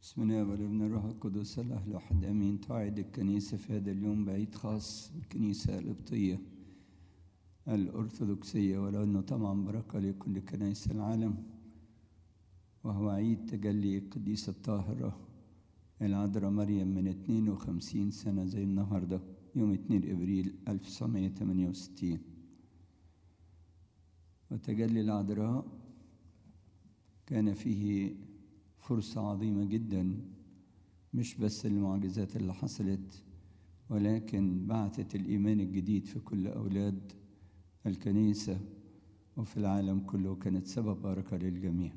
بسم الله والابن الروح القدس الله الواحد امين تعيد الكنيسه في هذا اليوم بعيد خاص بالكنيسه القبطيه الارثوذكسيه ولو انه طبعا بركه لكل كنائس العالم وهو عيد تجلي القديسه الطاهره العذراء مريم من 52 سنه زي النهارده يوم 2 ابريل 1968 وتجلي العذراء كان فيه فرصة عظيمة جدا مش بس المعجزات اللي حصلت ولكن بعثت الإيمان الجديد في كل أولاد الكنيسة وفي العالم كله كانت سبب بركة للجميع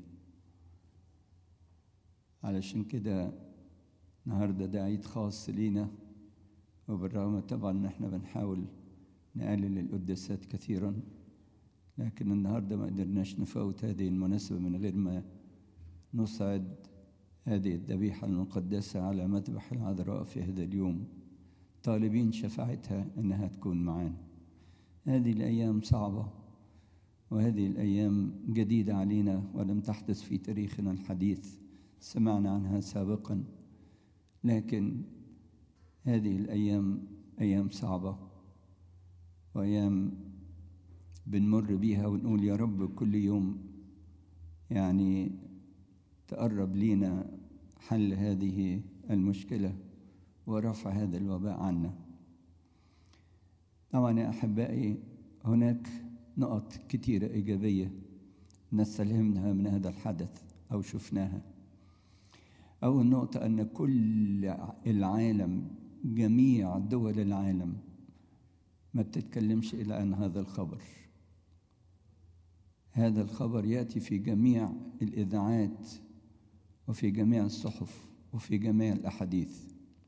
علشان كده النهاردة ده عيد خاص لينا وبالرغم طبعا ان احنا بنحاول نقلل القداسات كثيرا لكن النهارده ما قدرناش نفوت هذه المناسبة من غير ما نصعد هذه الذبيحة المقدسة على مذبح العذراء في هذا اليوم طالبين شفاعتها إنها تكون معانا هذه الأيام صعبة وهذه الأيام جديدة علينا ولم تحدث في تاريخنا الحديث سمعنا عنها سابقا لكن هذه الأيام أيام صعبة وأيام بنمر بيها ونقول يا رب كل يوم يعني تقرب لينا حل هذه المشكلة ورفع هذا الوباء عنا طبعا يا أحبائي هناك نقط كثيرة إيجابية نستلهمها من هذا الحدث أو شفناها أول نقطة أن كل العالم جميع دول العالم ما بتتكلمش إلا عن هذا الخبر هذا الخبر يأتي في جميع الإذاعات وفي جميع الصحف وفي جميع الأحاديث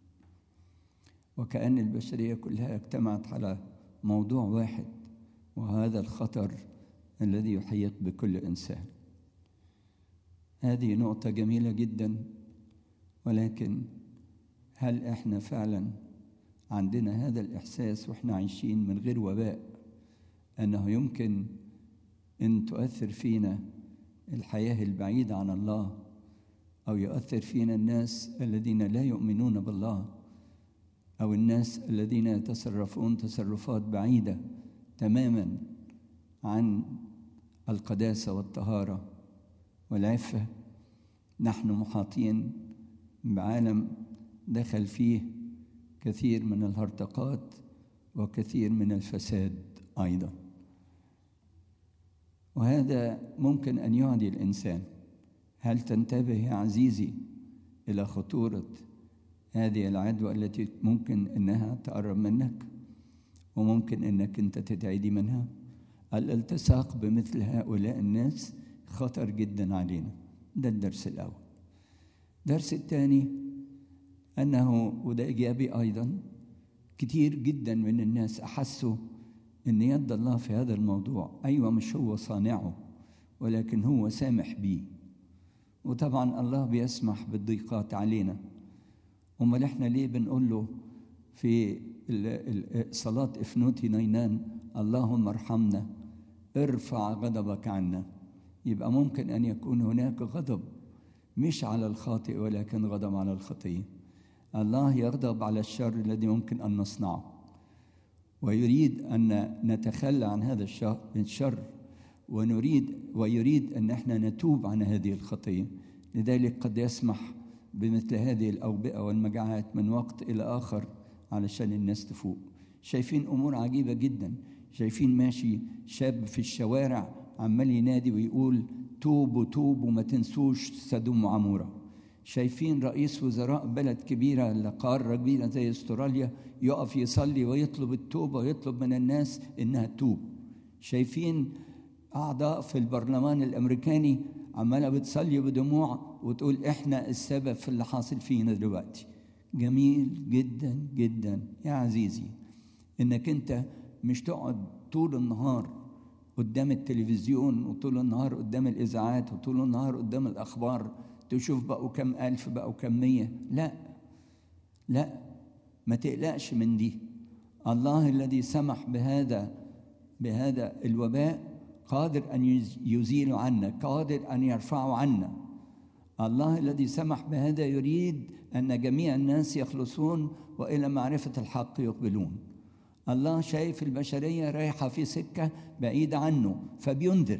وكأن البشرية كلها اجتمعت على موضوع واحد وهذا الخطر الذي يحيط بكل إنسان هذه نقطة جميلة جدا ولكن هل احنا فعلا عندنا هذا الإحساس واحنا عايشين من غير وباء أنه يمكن أن تؤثر فينا الحياة البعيدة عن الله أو يؤثر فينا الناس الذين لا يؤمنون بالله أو الناس الذين يتصرفون تصرفات بعيدة تماما عن القداسة والطهارة والعفة نحن محاطين بعالم دخل فيه كثير من الهرطقات وكثير من الفساد أيضا وهذا ممكن أن يعدي الإنسان هل تنتبه يا عزيزي إلى خطورة هذه العدوى التي ممكن أنها تقرب منك وممكن أنك أنت تتعدي منها الالتصاق بمثل هؤلاء الناس خطر جدا علينا ده الدرس الأول الدرس الثاني أنه وده إيجابي أيضا كتير جدا من الناس أحسوا أن يد الله في هذا الموضوع أيوة مش هو صانعه ولكن هو سامح بيه وطبعا الله بيسمح بالضيقات علينا امال احنا ليه بنقول له في صلاة افنوتي نينان اللهم ارحمنا ارفع غضبك عنا يبقى ممكن ان يكون هناك غضب مش على الخاطئ ولكن غضب على الخطيه الله يغضب على الشر الذي ممكن ان نصنعه ويريد ان نتخلى عن هذا الشر ونريد ويريد ان احنا نتوب عن هذه الخطيه لذلك قد يسمح بمثل هذه الاوبئه والمجاعات من وقت الى اخر علشان الناس تفوق شايفين امور عجيبه جدا شايفين ماشي شاب في الشوارع عمال ينادي ويقول توبوا توبوا ما تنسوش سدوم وعموره شايفين رئيس وزراء بلد كبيرة لقارة كبيرة زي استراليا يقف يصلي ويطلب التوبة ويطلب من الناس إنها تتوب شايفين أعضاء في البرلمان الأمريكاني عمالة بتصلي بدموع وتقول إحنا السبب في اللي حاصل فينا دلوقتي جميل جدا جدا يا عزيزي إنك أنت مش تقعد طول النهار قدام التلفزيون وطول النهار قدام الإذاعات وطول النهار قدام الأخبار تشوف بقوا كم ألف بقوا كم مية لا لا ما تقلقش من دي الله الذي سمح بهذا بهذا الوباء قادر أن يزيل عنا قادر أن يرفعه عنا الله الذي سمح بهذا يريد أن جميع الناس يخلصون وإلى معرفة الحق يقبلون الله شايف البشرية رايحة في سكة بعيدة عنه فبينذر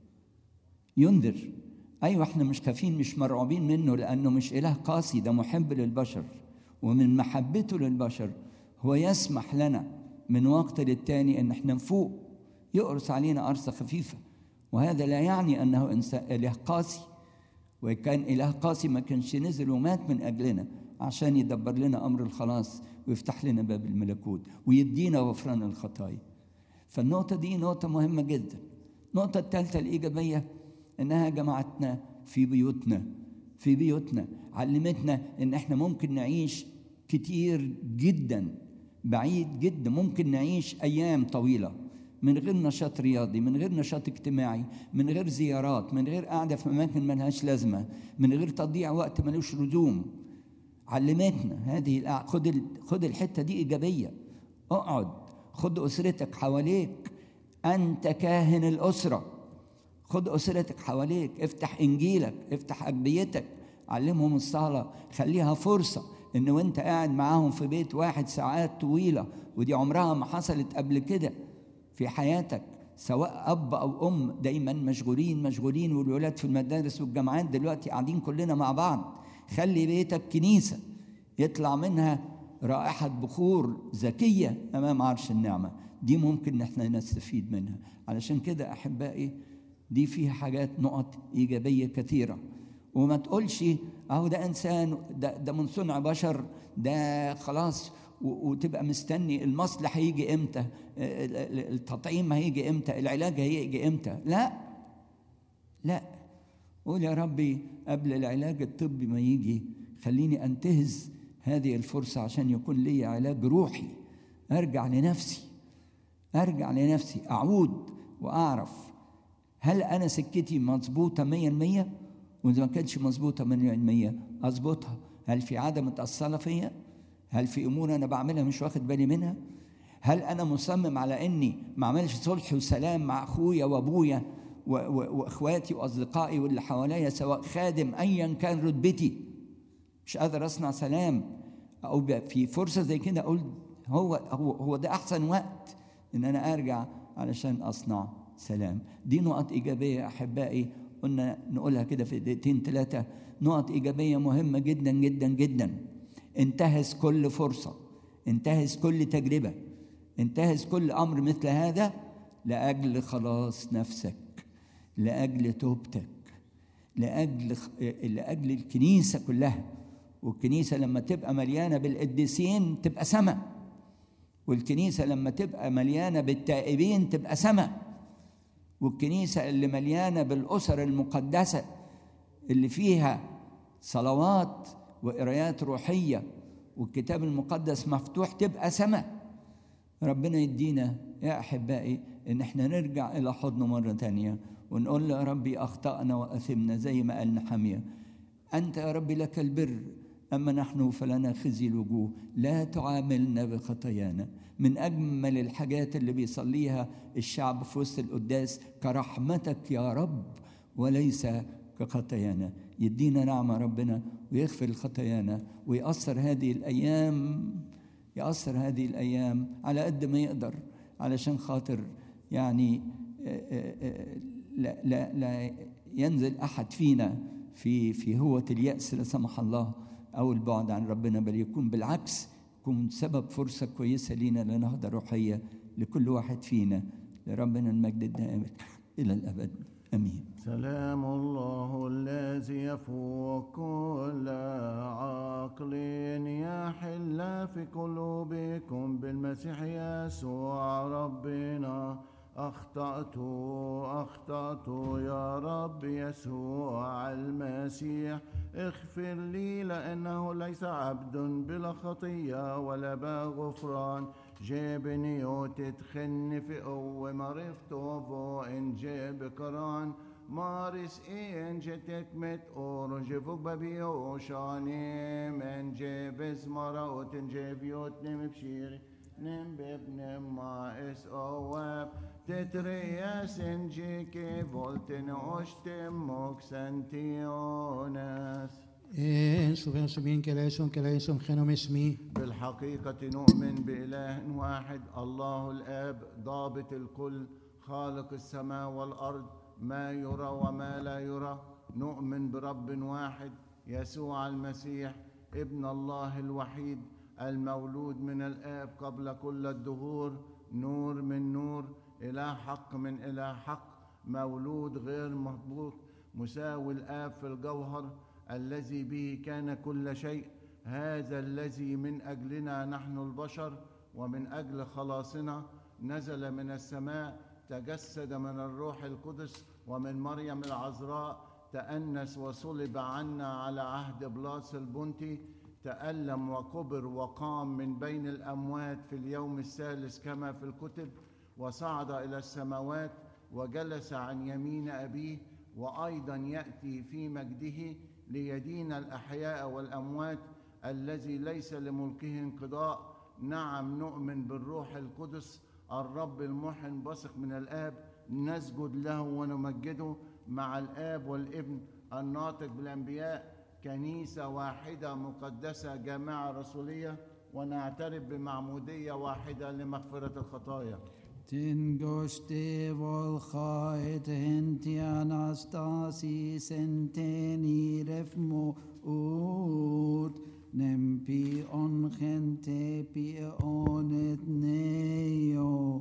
ينذر أيوة احنا مش خافين مش مرعوبين منه لأنه مش إله قاسي ده محب للبشر ومن محبته للبشر هو يسمح لنا من وقت للتاني ان احنا نفوق يقرص علينا قرصة خفيفة وهذا لا يعني انه انسان اله قاسي وكان اله قاسي ما كانش نزل ومات من اجلنا عشان يدبر لنا امر الخلاص ويفتح لنا باب الملكوت ويدينا غفران الخطايا فالنقطة دي نقطة مهمة جدا النقطة الثالثة الإيجابية إنها جمعتنا في بيوتنا في بيوتنا علمتنا إن إحنا ممكن نعيش كتير جدا بعيد جدا ممكن نعيش أيام طويلة من غير نشاط رياضي من غير نشاط اجتماعي من غير زيارات من غير قعدة في أماكن ملهاش لازمة من غير تضييع وقت ملوش لزوم علمتنا هذه الأع... خد ال... خد الحتة دي إيجابية اقعد خد أسرتك حواليك أنت كاهن الأسرة خد أسرتك حواليك افتح إنجيلك افتح أجبيتك علمهم الصلاة خليها فرصة إن وأنت قاعد معاهم في بيت واحد ساعات طويلة ودي عمرها ما حصلت قبل كده في حياتك سواء أب أو أم دايما مشغولين مشغولين والولاد في المدارس والجامعات دلوقتي قاعدين كلنا مع بعض خلي بيتك كنيسة يطلع منها رائحة بخور ذكية أمام عرش النعمة دي ممكن إن احنا نستفيد منها علشان كده أحبائي دي فيها حاجات نقط إيجابية كثيرة وما تقولش أهو ده إنسان ده, ده من صنع بشر ده خلاص وتبقى مستني المصل هيجي امتى التطعيم هيجي امتى العلاج هيجي امتى لا لا قول يا ربي قبل العلاج الطبي ما يجي خليني انتهز هذه الفرصة عشان يكون لي علاج روحي ارجع لنفسي ارجع لنفسي اعود واعرف هل انا سكتي مظبوطة مية المية واذا ما كانتش مظبوطة مية المية اظبطها هل في عادة متأصلة فيا هل في امور انا بعملها مش واخد بالي منها هل انا مصمم على اني ما اعملش صلح وسلام مع اخويا وابويا واخواتي واصدقائي واللي حواليا سواء خادم ايا كان رتبتي مش قادر اصنع سلام او في فرصه زي كده اقول هو هو هو ده احسن وقت ان انا ارجع علشان اصنع سلام دي نقط ايجابيه احبائي قلنا نقولها كده في دقيقتين ثلاثه نقط ايجابيه مهمه جدا جدا جدا انتهز كل فرصة انتهز كل تجربة انتهز كل أمر مثل هذا لأجل خلاص نفسك لأجل توبتك لأجل لأجل الكنيسة كلها والكنيسة لما تبقى مليانة بالقديسين تبقى سما والكنيسة لما تبقى مليانة بالتائبين تبقى سما والكنيسة اللي مليانة بالأسر المقدسة اللي فيها صلوات وقرايات روحية والكتاب المقدس مفتوح تبقى سماء ربنا يدينا يا أحبائي إن احنا نرجع إلى حضنه مرة تانية ونقول له يا ربي أخطأنا وأثمنا زي ما قال نحمية أنت يا ربي لك البر أما نحن فلنا خزي الوجوه لا تعاملنا بخطايانا من أجمل الحاجات اللي بيصليها الشعب في وسط القداس كرحمتك يا رب وليس كخطايانا يدينا نعمة ربنا ويغفر خطايانا ويأثر هذه الأيام يأثر هذه الأيام على قد ما يقدر علشان خاطر يعني لا, لا, لا ينزل أحد فينا في في هوة اليأس لا سمح الله أو البعد عن ربنا بل يكون بالعكس يكون سبب فرصة كويسة لينا لنهضة روحية لكل واحد فينا لربنا المجد الدائم إلى الأبد امين سلام الله الذي يفوق كل عقل يحل في قلوبكم بالمسيح يسوع ربنا أخطأت أخطأت يا رب يسوع المسيح اغفر لي لأنه ليس عبد بلا خطية ولا بغفران جابني وتتخن في قوة مرفته وإن جاب كران مارس إن جتك مت أورنج فوق بابي وشاني من جاب زمرة وتنجاب يوتني مبشيري nim bibnim ma is oab tetrias injiki voltin ostim moxantiones En su ven su bien que leison que leison genom اسمي بالحقيقة نؤمن بإله واحد الله الآب ضابط الكل خالق السماء والأرض ما يرى وما لا يرى نؤمن برب واحد يسوع المسيح ابن الله الوحيد المولود من الآب قبل كل الدهور نور من نور إله حق من إله حق مولود غير مهبوط مساوي الآب في الجوهر الذي به كان كل شيء هذا الذي من اجلنا نحن البشر ومن اجل خلاصنا نزل من السماء تجسد من الروح القدس ومن مريم العذراء تأنس وصلب عنا على عهد بلاس البنطي تألم وكبر وقام من بين الأموات في اليوم الثالث كما في الكتب وصعد إلى السماوات وجلس عن يمين أبيه وأيضا يأتي في مجده ليدين الأحياء والأموات الذي ليس لملكه انقضاء نعم نؤمن بالروح القدس الرب المحن بثق من الآب نسجد له ونمجده مع الآب والابن الناطق بالأنبياء كنيسة واحدة مقدسة جامعة رسولية ونعترف بمعمودية واحدة لمغفرة الخطايا Tingoste volchait henti anastasis enteni refmo ut nempi on gente pi onet neo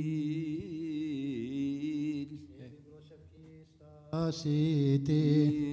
Amin. Asite